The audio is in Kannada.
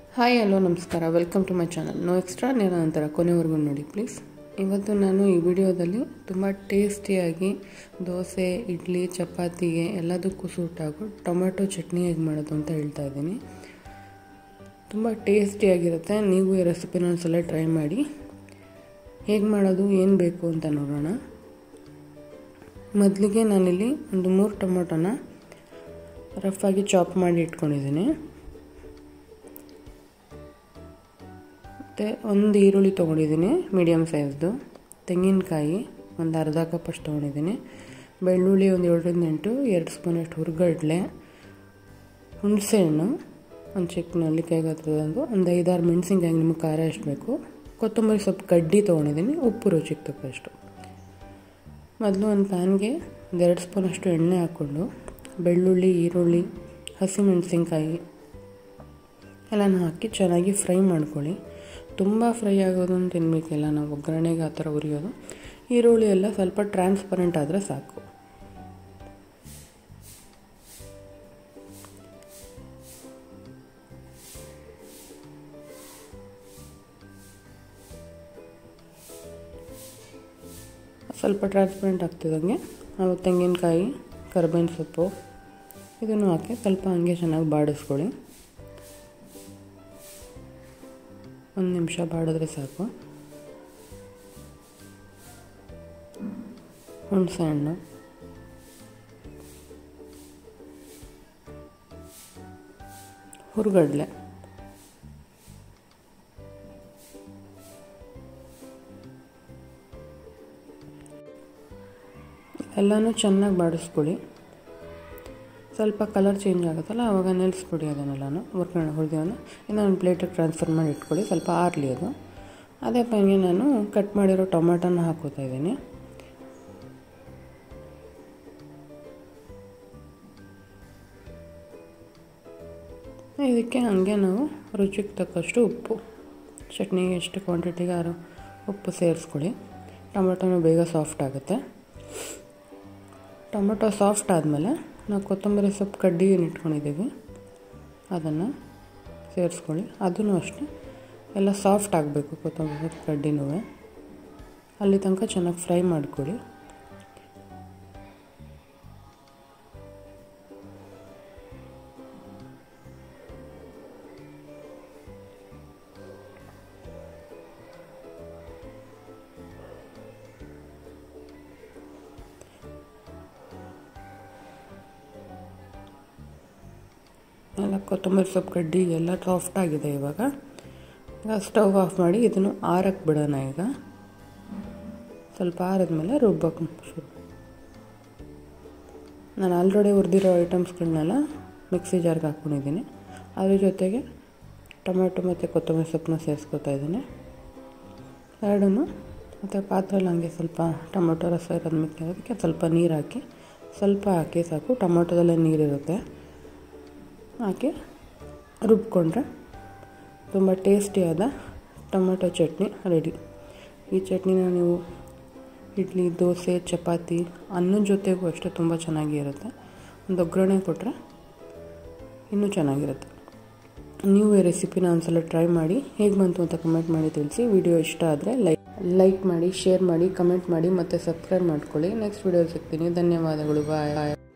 ಹಾಯ್ ಹಲೋ ನಮಸ್ಕಾರ welcome to my channel no extra ನೇರ ನಂತರ ಕೊನೆವರೆಗೂ ನೋಡಿ ಪ್ಲೀಸ್ ಇವತ್ತು ನಾನು ಈ ವಿಡಿಯೋದಲ್ಲಿ ತುಂಬ ಟೇಸ್ಟಿಯಾಗಿ ದೋಸೆ ಇಡ್ಲಿ ಚಪಾತಿಗೆ ಎಲ್ಲದಕ್ಕೂ ಸೂಟ್ ಆಗೋ ಟೊಮೆಟೊ ಚಟ್ನಿ ಹೇಗೆ ಮಾಡೋದು ಅಂತ ಹೇಳ್ತಾ ಇದ್ದೀನಿ ತುಂಬ ಟೇಸ್ಟಿಯಾಗಿರುತ್ತೆ ನೀವು ಈ ರೆಸಿಪಿನ ಒಂದ್ಸಲ ಟ್ರೈ ಮಾಡಿ ಹೇಗೆ ಮಾಡೋದು ಏನು ಬೇಕು ಅಂತ ನೋಡೋಣ ಮೊದಲಿಗೆ ನಾನಿಲ್ಲಿ ಒಂದು ಮೂರು ಟೊಮೊಟೊನ ರಫಾಗಿ ಚಾಪ್ ಮಾಡಿ ಇಟ್ಕೊಂಡಿದ್ದೀನಿ ಮತ್ತು ಒಂದು ಈರುಳ್ಳಿ ತೊಗೊಂಡಿದ್ದೀನಿ ಮೀಡಿಯಮ್ ಸೈಜ್ದು ತೆಂಗಿನಕಾಯಿ ಒಂದು ಅರ್ಧ ಕಪ್ ಅಷ್ಟು ತೊಗೊಂಡಿದ್ದೀನಿ ಬೆಳ್ಳುಳ್ಳಿ ಒಂದು ಏಳರಿಂದ ಎಂಟು ಎರಡು ಸ್ಪೂನಷ್ಟು ಹುರ್ಗಡ್ಲೆ ಹುಣಸೆಹಣ್ಣು ಒಂದು ಚಿಕ್ಕ ನಲ್ಲಿಕಾಯಿ ಗಾತ್ರದಂದು ಒಂದು ಐದಾರು ಮೆಣಸಿನ್ಕಾಯಿ ನಿಮಗೆ ಖಾರ ಎಷ್ಟು ಬೇಕು ಕೊತ್ತಂಬರಿ ಸೊಪ್ಪು ಕಡ್ಡಿ ತೊಗೊಂಡಿದ್ದೀನಿ ಉಪ್ಪು ರುಚಿಗೆ ತಕ್ಕಷ್ಟು ಮೊದಲು ಒಂದು ಪ್ಯಾನ್ಗೆ ಒಂದೆರಡು ಸ್ಪೂನಷ್ಟು ಎಣ್ಣೆ ಹಾಕ್ಕೊಂಡು ಬೆಳ್ಳುಳ್ಳಿ ಈರುಳ್ಳಿ ಹಸಿಮೆಣಸಿನ್ಕಾಯಿ ಎಲ್ಲನೂ ಹಾಕಿ ಚೆನ್ನಾಗಿ ಫ್ರೈ ಮಾಡ್ಕೊಳ್ಳಿ ತುಂಬ ಫ್ರೈ ಆಗೋದನ್ನು ತಿನ್ನಬೇಕಿಲ್ಲ ನಾವು ಒಗ್ಗರಣೆಗೆ ಆ ಥರ ಉರಿಯೋದು ಈರುಳ್ಳಿ ಎಲ್ಲ ಸ್ವಲ್ಪ ಟ್ರಾನ್ಸ್ಪರೆಂಟ್ ಆದರೆ ಸಾಕು ಸ್ವಲ್ಪ ಟ್ರಾನ್ಸ್ಪರೆಂಟ್ ಆಗ್ತಿದ್ದಂಗೆ ನಾವು ತೆಂಗಿನಕಾಯಿ ಕರ್ಬೇವಿನ ಸೊಪ್ಪು ಇದನ್ನು ಹಾಕಿ ಸ್ವಲ್ಪ ಹಂಗೆ ಚೆನ್ನಾಗಿ ಬಾಡಿಸ್ಕೊಳ್ಳಿ ಒಂದು ನಿಮಿಷ ಬಾಡಿದ್ರೆ ಸಾಕು ಹುಣಸೆ ಹಣ್ಣು ಹುರುಗಡ್ಲೆ ಎಲ್ಲನೂ ಚೆನ್ನಾಗಿ ಬಾಡಿಸ್ಕೊಳ್ಳಿ ಸ್ವಲ್ಪ ಕಲರ್ ಚೇಂಜ್ ಆಗುತ್ತಲ್ಲ ಆವಾಗ ನಿಲ್ಲಿಸ್ಬಿಡಿ ಅದನ್ನೆಲ್ಲನೂ ಹುರ್ಕೊಂಡು ಹುರಿದವನ್ನ ಇನ್ನು ಒಂದು ಪ್ಲೇಟಿಗೆ ಟ್ರಾನ್ಸ್ಫರ್ ಮಾಡಿ ಇಟ್ಕೊಳ್ಳಿ ಸ್ವಲ್ಪ ಆರಲಿ ಅದು ಅದೇ ಪ್ಯಾನ್ಗೆ ನಾನು ಕಟ್ ಮಾಡಿರೋ ಟೊಮೆಟೊನ ಹಾಕೋತಾ ಇದ್ದೀನಿ ಇದಕ್ಕೆ ಹಾಗೆ ನಾವು ರುಚಿಗೆ ತಕ್ಕಷ್ಟು ಉಪ್ಪು ಚಟ್ನಿಗೆ ಎಷ್ಟು ಕ್ವಾಂಟಿಟಿಗೆ ಆರು ಉಪ್ಪು ಸೇರಿಸ್ಕೊಳ್ಳಿ ಟೊಮೆಟೊನೂ ಬೇಗ ಸಾಫ್ಟ್ ಆಗುತ್ತೆ ಟೊಮೆಟೊ ಸಾಫ್ಟ್ ಆದಮೇಲೆ ನಾವು ಕೊತ್ತಂಬರಿ ಸೊಪ್ಪು ಕಡ್ಡಿ ಏನು ಇಟ್ಕೊಂಡಿದ್ದೀವಿ ಅದನ್ನು ಸೇರಿಸ್ಕೊಳ್ಳಿ ಅದೂ ಅಷ್ಟೇ ಎಲ್ಲ ಸಾಫ್ಟ್ ಆಗಬೇಕು ಕೊತ್ತಂಬರಿ ಸೊಪ್ಪು ಕಡ್ಡಿನೂ ಅಲ್ಲಿ ತನಕ ಚೆನ್ನಾಗಿ ಫ್ರೈ ಮಾಡ್ಕೊಳ್ಳಿ ಎಲ್ಲ ಕೊತ್ತಂಬರಿ ಸೊಪ್ಪು ಕಡ್ಡಿ ಎಲ್ಲ ಸಾಫ್ಟ್ ಆಗಿದೆ ಇವಾಗ ಈಗ ಸ್ಟವ್ ಆಫ್ ಮಾಡಿ ಇದನ್ನು ಆರಕ್ಕೆ ಬಿಡೋಣ ಈಗ ಸ್ವಲ್ಪ ಆರಿದ್ಮೇಲೆ ರುಬ್ಬಕ್ಕೆ ಶುರು ನಾನು ಆಲ್ರೆಡಿ ಹುರಿದಿರೋ ಐಟಮ್ಸ್ಗಳನ್ನೆಲ್ಲ ಮಿಕ್ಸಿ ಜಾರ್ಗೆ ಹಾಕ್ಕೊಂಡಿದ್ದೀನಿ ಅದ್ರ ಜೊತೆಗೆ ಟೊಮೆಟೊ ಮತ್ತು ಕೊತ್ತಂಬರಿ ಸೊಪ್ಪನ್ನ ಸೇರಿಸ್ಕೊತಾ ಇದ್ದೀನಿ ಎರಡೂ ಮತ್ತು ಪಾತ್ರೆಯಲ್ಲಿ ಹಂಗೆ ಸ್ವಲ್ಪ ಟೊಮೊಟೊ ರಸ ಇರೋದು ಮಿಕ್ಕಿ ಅದಕ್ಕೆ ಸ್ವಲ್ಪ ನೀರು ಹಾಕಿ ಸ್ವಲ್ಪ ಹಾಕಿ ಸಾಕು ಟೊಮೊಟೊದಲ್ಲೇ ನೀರಿರುತ್ತೆ ಹಾಕಿ ರುಬ್ಕೊಂಡ್ರೆ ತುಂಬ ಟೇಸ್ಟಿಯಾದ ಟೊಮೆಟೊ ಚಟ್ನಿ ರೆಡಿ ಈ ಚಟ್ನಿನ ನೀವು ಇಡ್ಲಿ ದೋಸೆ ಚಪಾತಿ ಅನ್ನದ ಜೊತೆಗೂ ಅಷ್ಟೇ ತುಂಬ ಚೆನ್ನಾಗಿರುತ್ತೆ ಒಂದು ಒಗ್ಗರಣೆ ಕೊಟ್ಟರೆ ಇನ್ನೂ ಚೆನ್ನಾಗಿರುತ್ತೆ ನೀವು ಈ ರೆಸಿಪಿನ ಒಂದ್ಸಲ ಟ್ರೈ ಮಾಡಿ ಹೇಗೆ ಬಂತು ಅಂತ ಕಮೆಂಟ್ ಮಾಡಿ ತಿಳಿಸಿ ವಿಡಿಯೋ ಇಷ್ಟ ಆದರೆ ಲೈಕ್ ಲೈಕ್ ಮಾಡಿ ಶೇರ್ ಮಾಡಿ ಕಮೆಂಟ್ ಮಾಡಿ ಮತ್ತು ಸಬ್ಸ್ಕ್ರೈಬ್ ಮಾಡ್ಕೊಳ್ಳಿ ನೆಕ್ಸ್ಟ್ ವಿಡಿಯೋ ಸಿಗ್ತೀನಿ ಧನ್ಯವಾದಗಳು ಬಾಯ್